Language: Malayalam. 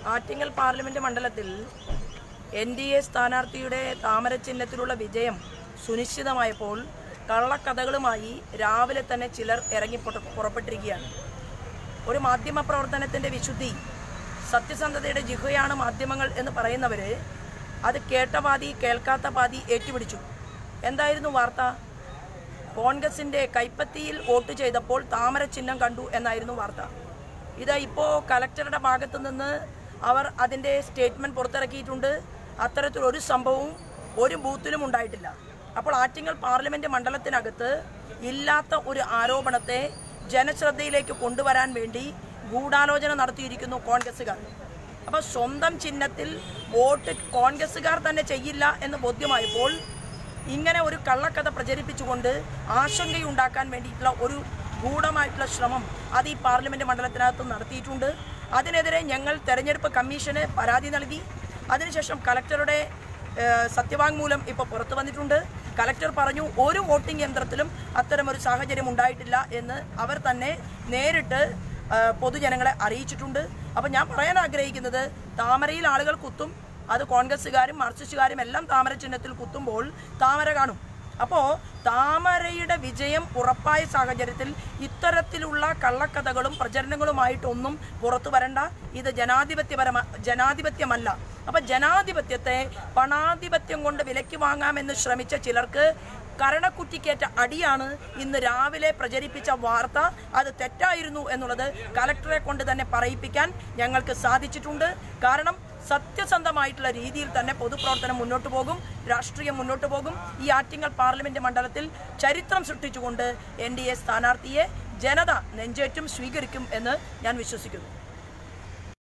ആറ്റിങ്ങൽ പാർലമെന്റ് മണ്ഡലത്തിൽ എൻ ഡി എ സ്ഥാനാർത്ഥിയുടെ താമര ചിഹ്നത്തിലുള്ള വിജയം സുനിശ്ചിതമായപ്പോൾ കള്ളക്കഥകളുമായി രാവിലെ തന്നെ ചിലർ ഇറങ്ങി പുറ- പുറപ്പെട്ടിരിക്കുകയാണ് ഒരു മാധ്യമ പ്രവർത്തനത്തിന്റെ വിശുദ്ധി സത്യസന്ധതയുടെ ജിഹയാണ് മാധ്യമങ്ങൾ എന്ന് പറയുന്നവര് അത് കേട്ട പാതി കേൾക്കാത്ത പാതി ഏറ്റുപിടിച്ചു എന്തായിരുന്നു വാർത്ത കോൺഗ്രസിന്റെ കൈപ്പത്തിയിൽ വോട്ട് ചെയ്തപ്പോൾ താമര ചിഹ്നം കണ്ടു എന്നായിരുന്നു വാർത്ത ഇത് ഇപ്പോൾ കലക്ടറുടെ ഭാഗത്ത് നിന്ന് അവർ അതിൻ്റെ സ്റ്റേറ്റ്മെന്റ് പുറത്തിറക്കിയിട്ടുണ്ട് അത്തരത്തിൽ ഒരു സംഭവവും ഒരു ബൂത്തിലും ഉണ്ടായിട്ടില്ല അപ്പോൾ ആറ്റിങ്ങൽ പാർലമെന്റ് മണ്ഡലത്തിനകത്ത് ഇല്ലാത്ത ഒരു ആരോപണത്തെ ജനശ്രദ്ധയിലേക്ക് കൊണ്ടുവരാൻ വേണ്ടി ഗൂഢാലോചന നടത്തിയിരിക്കുന്നു കോൺഗ്രസ്സുകാർ അപ്പോൾ സ്വന്തം ചിഹ്നത്തിൽ വോട്ട് കോൺഗ്രസ്സുകാർ തന്നെ ചെയ്യില്ല എന്ന് ബോധ്യമായപ്പോൾ ഇങ്ങനെ ഒരു കള്ളക്കഥ പ്രചരിപ്പിച്ചുകൊണ്ട് ആശങ്കയുണ്ടാക്കാൻ വേണ്ടിയിട്ടുള്ള ഒരു ഗൂഢമായിട്ടുള്ള ശ്രമം അത് ഈ പാർലമെന്റ് മണ്ഡലത്തിനകത്ത് നടത്തിയിട്ടുണ്ട് അതിനെതിരെ ഞങ്ങൾ തെരഞ്ഞെടുപ്പ് കമ്മീഷന് പരാതി നൽകി അതിനുശേഷം കലക്ടറുടെ ഏഹ്, സത്യവാങ്മൂലം ഇപ്പോൾ പുറത്തു വന്നിട്ടുണ്ട് കലക്ടർ പറഞ്ഞു ഒരു വോട്ടിംഗ് യന്ത്രത്തിലും അത്തരമൊരു സാഹചര്യം ഉണ്ടായിട്ടില്ല എന്ന് അവർ തന്നെ നേരിട്ട് ഏഹ്, പൊതുജനങ്ങളെ അറിയിച്ചിട്ടുണ്ട് അപ്പം ഞാൻ പറയാൻ ആഗ്രഹിക്കുന്നത് താമരയിൽ ആളുകൾ കുത്തും അത് കോൺഗ്രസ്സുകാരും മാർക്സിസ്റ്റുകാരും എല്ലാം താമര ചിഹ്നത്തിൽ കുത്തുമ്പോൾ താമര കാണും അപ്പോൾ താമരയുടെ വിജയം ഉറപ്പായ സാഹചര്യത്തിൽ ഇത്തരത്തിലുള്ള കള്ളക്കഥകളും പ്രചരണങ്ങളുമായിട്ടൊന്നും പുറത്തു വരണ്ട ഇത് ജനാധിപത്യപരമ ജനാധിപത്യമല്ല അപ്പൊ ജനാധിപത്യത്തെ പണാധിപത്യം കൊണ്ട് വിലയ്ക്ക് വാങ്ങാമെന്ന് ശ്രമിച്ച ചിലർക്ക് കരണക്കുറ്റിക്കേറ്റ അടിയാണ് ഇന്ന് രാവിലെ പ്രചരിപ്പിച്ച വാർത്ത അത് തെറ്റായിരുന്നു എന്നുള്ളത് കലക്ടറെ കൊണ്ട് തന്നെ പറയിപ്പിക്കാൻ ഞങ്ങൾക്ക് സാധിച്ചിട്ടുണ്ട് കാരണം സത്യസന്ധമായിട്ടുള്ള രീതിയിൽ തന്നെ പൊതുപ്രവർത്തനം മുന്നോട്ട് പോകും രാഷ്ട്രീയം മുന്നോട്ട് പോകും ഈ ആറ്റിങ്ങൽ പാർലമെന്റ് മണ്ഡലത്തിൽ ചരിത്രം സൃഷ്ടിച്ചുകൊണ്ട് എൻ ഡി എ സ്ഥാനാർത്ഥിയെ ജനത നെഞ്ചേറ്റും സ്വീകരിക്കും എന്ന് ഞാൻ വിശ്വസിക്കുന്നു